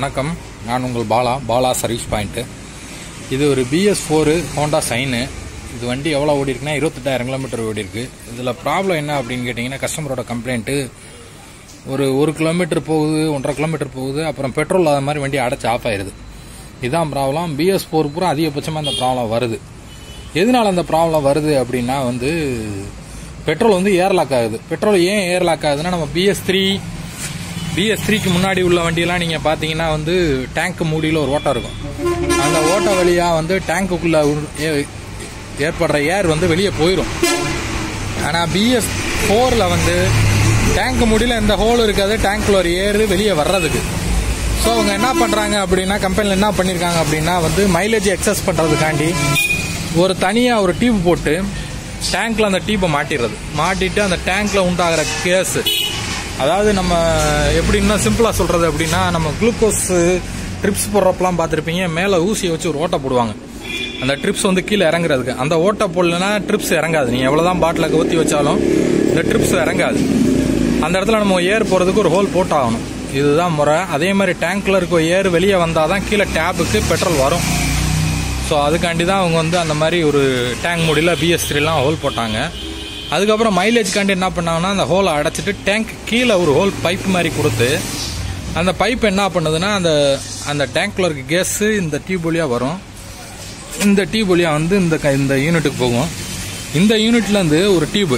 வணக்கம் நான் உங்கள் பாலா பாலா சர்வீஸ் பாயிண்ட்டு இது ஒரு பிஎஸ் ஃபோரு ஹோண்டா சைனு இது வண்டி எவ்வளோ ஓடி இருக்குன்னா இருபத்தெட்டாயிரம் கிலோமீட்டர் ஓடி இருக்கு இதில் ப்ராப்ளம் என்ன அப்படின்னு கேட்டிங்கன்னா கஸ்டமரோட கம்ப்ளைண்ட்டு ஒரு ஒரு கிலோமீட்டர் போகுது ஒன்றரை கிலோமீட்டர் போகுது அப்புறம் பெட்ரோல் இல்லாத மாதிரி வண்டி அடைச்சி ஆஃப் ஆயிருது இதுதான் ப்ராப்ளம் பிஎஸ் ஃபோர் பூரா அதிகபட்சமாக இந்த ப்ராப்ளம் வருது எதனால அந்த ப்ராப்ளம் வருது அப்படின்னா வந்து பெட்ரோல் வந்து ஏர்லாக் ஆகுது பெட்ரோல் ஏன் ஏர்லாக் ஆகுதுன்னா நம்ம பிஎஸ் த்ரீ பிஎஸ் த்ரீக்கு முன்னாடி உள்ள வண்டியெல்லாம் நீங்கள் பார்த்தீங்கன்னா வந்து டேங்க் மூடியில் ஒரு ஓட்டம் இருக்கும் அந்த ஓட்ட வழியாக வந்து டேங்குக்குள்ளே ஏற்படுற ஏர் வந்து வெளியே போயிடும் ஆனால் பிஎஸ் ஃபோரில் வந்து டேங்க் மூடியில் எந்த ஹோல் இருக்காது டேங்க்கில் ஒரு ஏர் வெளியே வர்றதுக்கு ஸோ அவங்க என்ன பண்ணுறாங்க அப்படின்னா கம்பெனியில் என்ன பண்ணியிருக்காங்க அப்படின்னா வந்து மைலேஜ் எக்ஸஸ் பண்ணுறதுக்காண்டி ஒரு தனியாக ஒரு டியூப் போட்டு டேங்க்கில் அந்த டியூப்பை மாட்டிடுறது மாட்டிட்டு அந்த டேங்க்கில் உண்டாகிற கேஸு அதாவது நம்ம எப்படி இன்னும் சிம்பிளாக சொல்கிறது அப்படின்னா நம்ம குளுக்கோஸ் ட்ரிப்ஸ் போடுறப்பெல்லாம் பார்த்துருப்பீங்க மேலே ஊசியை வச்சு ஒரு ஓட்டை போடுவாங்க அந்த ட்ரிப்ஸ் வந்து கீழே இறங்குறதுக்கு அந்த ஓட்டை போடலன்னா ட்ரிப்ஸ் இறங்காது நீங்கள் எவ்வளோதான் பாட்டில் ஊற்றி வச்சாலும் இந்த ட்ரிப்ஸ் இறங்காது அந்த இடத்துல நம்ம ஏர் போகிறதுக்கு ஒரு ஹோல் போட்டாகணும் இதுதான் முறை அதே மாதிரி டேங்க்கில் இருக்க ஏர் வெளியே வந்தால் தான் கீழே டேப்புக்கு பெட்ரோல் வரும் ஸோ அதுக்காண்டி தான் அவங்க வந்து அந்த மாதிரி ஒரு டேங்க் முடியல பிஎஸ் த்ரீலாம் ஹோல் போட்டாங்க அதுக்கப்புறம் மைலேஜ்காண்டி என்ன பண்ணாங்கன்னா அந்த ஹோலை அடைச்சிட்டு டேங்க் கீழே ஒரு ஹோல் பைப் மாதிரி கொடுத்து அந்த பைப் என்ன பண்ணுதுன்னா அந்த அந்த டேங்க்கில் இருக்க கேஸு இந்த டியூப் வழியாக வரும் இந்த டியூப் வழியாக வந்து இந்த க- இந்த யூனிட்டுக்கு போகும் இந்த யூனிட்லேருந்து ஒரு டியூப்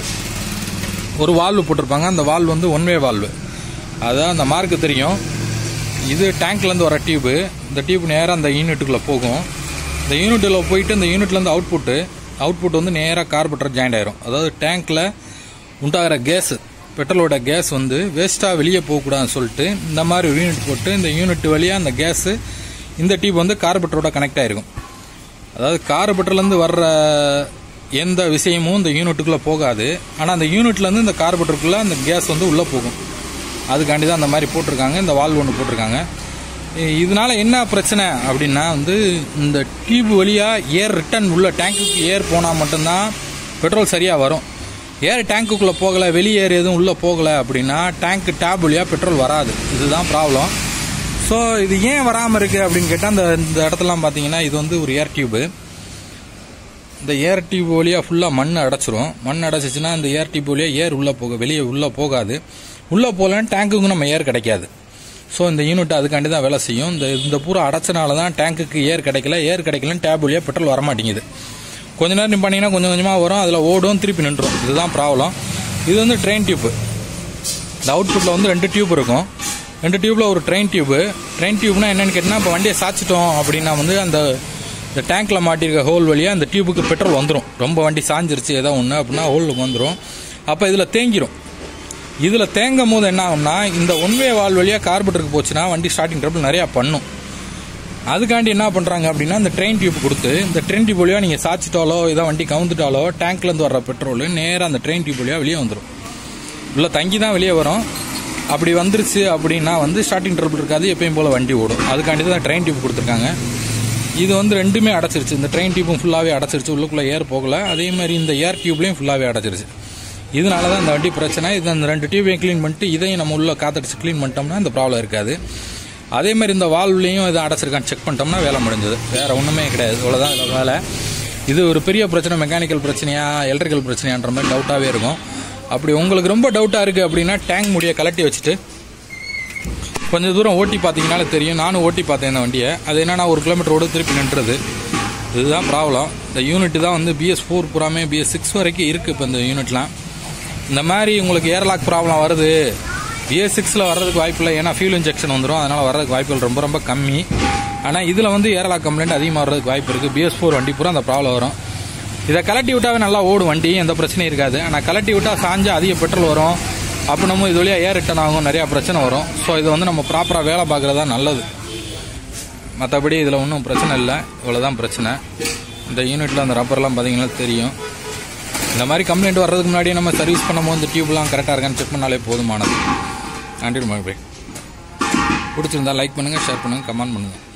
ஒரு வால்வு போட்டிருப்பாங்க அந்த வால்வு வந்து ஒன் வே வால்வு அதான் அந்த மார்க்கு தெரியும் இது டேங்க்லேருந்து வர டியூபு இந்த டியூப் நேராக அந்த யூனிட்டுக்குள்ளே போகும் இந்த யூனிட்டில் போயிட்டு இந்த யூனிட்லேருந்து அவுட்புட்டு அவுட்புட் வந்து நேராக கார்பெட்டர் ஜாயிண்ட் ஆயிரும் அதாவது டேங்க்கில் உண்டாகிற கேஸ் பெட்ரோலோட கேஸ் வந்து வேஸ்ட்டாக வெளியே போகக்கூடாதுன்னு சொல்லிட்டு இந்த மாதிரி ஒரு யூனிட் போட்டு இந்த யூனிட் வழியாக அந்த கேஸு இந்த டியூப் வந்து கார்பெட்டரோட கனெக்ட் ஆயிருக்கும் அதாவது கார்பெட்டர்லேருந்து வர்ற எந்த விஷயமும் இந்த யூனிட்டுக்குள்ளே போகாது ஆனால் அந்த யூனிட்லேருந்து இந்த கார்பெட்டருக்குள்ளே அந்த கேஸ் வந்து உள்ளே போகும் அதுக்காண்டி தான் அந்த மாதிரி போட்டிருக்காங்க இந்த வால்வு ஒன்று போட்டிருக்காங்க இ- இதனால என்ன பிரச்சனை அப்படின்னா வந்து இந்த டியூப் வழியாக ஏர் ரிட்டர்ன் உள்ள டேங்க்குக்கு ஏர் போனால் மட்டும்தான் பெட்ரோல் சரியாக வரும் ஏர் டேங்க்குள்ளே போகலை வெளியே ஏர் எதுவும் உள்ளே போகலை அப்படின்னா டேங்க் டேப் வழியாக பெட்ரோல் வராது இதுதான் ப்ராப்ளம் ஸோ இது ஏன் வராமல் இருக்குது அப்படின்னு கேட்டால் அந்த இந்த இடத்துலலாம் பார்த்தீங்கன்னா இது வந்து ஒரு ஏர் டியூபு இந்த ஏர் டியூப் வழியாக ஃபுல்லாக மண் அடைச்சிரும் மண் அடைச்சிச்சுன்னா இந்த ஏர் டியூப் வழியாக ஏர் உள்ளே போக வெளியே உள்ளே போகாது உள்ளே போகலன்னு டேங்க்குக்கு நம்ம ஏர் கிடைக்காது ஸோ இந்த யூனிட் அதுக்காண்டி தான் வேலை செய்யும் இந்த இந்த பூரா அடைச்சனால தான் டேங்க்குக்கு ஏர் கிடைக்கல ஏர் கிடைக்கலன்னு டேப் வழியாக பெட்ரோல் வர மாட்டேங்குது கொஞ்ச நேரம் நிப்பாட்டிங்கன்னா கொஞ்சம் கொஞ்சமாக வரும் அதில் ஓடும் திருப்பி நின்றுடும் இதுதான் ப்ராப்ளம் இது வந்து ட்ரெயின் டியூப்பு இந்த அவுட்புட்டில் வந்து ரெண்டு டியூப் இருக்கும் ரெண்டு டியூப்பில் ஒரு ட்ரெயின் டியூப்பு ட்ரெயின் டியூப்னா என்னன்னு கேட்டிங்கன்னா இப்போ வண்டியை சாய்ச்சிட்டோம் அப்படின்னா வந்து அந்த இந்த டேங்க்கில் மாட்டியிருக்க ஹோல் வழியாக அந்த டியூபுக்கு பெட்ரோல் வந்துடும் ரொம்ப வண்டி சாஞ்சிருச்சு ஏதோ ஒன்று அப்படின்னா ஹோலுக்கு வந்துடும் அப்போ இதில் தேங்கிரும் இதில் தேங்கும் போது என்ன ஆகும்னா இந்த ஒன்வே வால் வழியாக கார்பெட்டருக்கு போச்சுன்னா வண்டி ஸ்டார்டிங் ட்ரபிள் நிறையா பண்ணும் அதுக்காண்டி என்ன பண்ணுறாங்க அப்படின்னா இந்த ட்ரெயின் டியூப் கொடுத்து இந்த ட்ரெயின் டியூப் வழியாக நீங்கள் சாய்ச்சிட்டாலோ ஏதோ வண்டி கவுந்துட்டாலோ டேங்க்லேருந்து வர்ற பெட்ரோல் நேராக அந்த ட்ரெயின் டியூப் வழியாக வெளியே வந்துடும் உள்ள தங்கி தான் வெளியே வரும் அப்படி வந்துருச்சு அப்படின்னா வந்து ஸ்டார்டிங் ட்ரபிள் இருக்காது எப்பயும் போல் வண்டி ஓடும் அதுக்காண்டி தான் ட்ரெயின் டியூப் கொடுத்துருக்காங்க இது வந்து ரெண்டுமே அடைச்சிருச்சு இந்த ட்ரெயின் டியூப்பும் ஃபுல்லாகவே அடைச்சிருச்சு உள்ளுக்குள்ளே ஏர் போகல அதே மாதிரி இந்த ஏர் டியூப்லேயும் ஃபுல்லாகவே அடைச்சிருச்சு இதனால தான் இந்த வண்டி பிரச்சனை இது அந்த ரெண்டு டியூபையும் க்ளீன் பண்ணிட்டு இதையும் நம்ம உள்ள காத்தடிச்சு க்ளீன் பண்ணிட்டோம்னா இந்த ப்ராப்ளம் இருக்காது அதே மாதிரி இந்த வால்வ்லையும் இதை அடைச்சிருக்கான்னு செக் பண்ணிட்டோம்னா வேலை முடிஞ்சது வேற ஒன்றுமே கிடையாது இவ்வளோதான் இதில் வேலை இது ஒரு பெரிய பிரச்சனை மெக்கானிக்கல் பிரச்சனையா எலக்ட்ரிக்கல் பிரச்சனையான்ற மாதிரி டவுட்டாகவே இருக்கும் அப்படி உங்களுக்கு ரொம்ப டவுட்டாக இருக்குது அப்படின்னா டேங்க் முடிய கலட்டி வச்சுட்டு கொஞ்சம் தூரம் ஓட்டி பார்த்தீங்கனாலே தெரியும் நானும் ஓட்டி பார்த்தேன் இந்த வண்டியை அது என்னன்னா ஒரு கிலோமீட்டர் ஓட திருப்பி நின்றுறது இதுதான் ப்ராப்ளம் இந்த யூனிட் தான் வந்து பிஎஸ் ஃபோர் பூராமே பிஎஸ் சிக்ஸ் வரைக்கும் இருக்குது இப்போ இந்த யூனிட்லாம் இந்த மாதிரி உங்களுக்கு ஏர்லாக் ப்ராப்ளம் வருது பிஎஸ் சிக்ஸில் வர்றதுக்கு வாய்ப்பில்லை ஏன்னா ஃபியூல் இன்ஜெக்ஷன் வந்துடும் அதனால் வர்றதுக்கு வாய்ப்புகள் ரொம்ப ரொம்ப கம்மி ஆனால் இதில் வந்து ஏர்லாக் கம்ப்ளைண்ட் அதிகமாக வர்றதுக்கு வாய்ப்பு இருக்குது பிஎஸ் ஃபோர் வண்டி பூரா அந்த ப்ராப்ளம் வரும் இதை கலட்டி விட்டாவே நல்லா ஓடும் வண்டி எந்த பிரச்சனையும் இருக்காது ஆனால் கலட்டி விட்டால் சாஞ்சா அதிக பெட்ரோல் வரும் அப்போ நம்ம இது வழியாக ஏர் ரிட்டர்ன் ஆகும் நிறையா பிரச்சனை வரும் ஸோ இது வந்து நம்ம ப்ராப்பராக வேலை பார்க்குறது தான் நல்லது மற்றபடி இதில் ஒன்றும் பிரச்சனை இல்லை இவ்வளோதான் பிரச்சனை இந்த யூனிட்டில் அந்த ரப்பர்லாம் பார்த்தீங்கன்னா தெரியும் இந்த மாதிரி கம்ப்ளைண்ட் வர்றதுக்கு முன்னாடியே நம்ம சர்வீஸ் பண்ணும்போது இந்த டியூப்லாம் கரெக்டாக இருக்கான்னு செக் பண்ணாலே போதுமானது நன்றி மறுபடியும் பிடிச்சிருந்தா லைக் பண்ணுங்கள் ஷேர் பண்ணுங்கள் கமெண்ட் பண்ணுங்கள்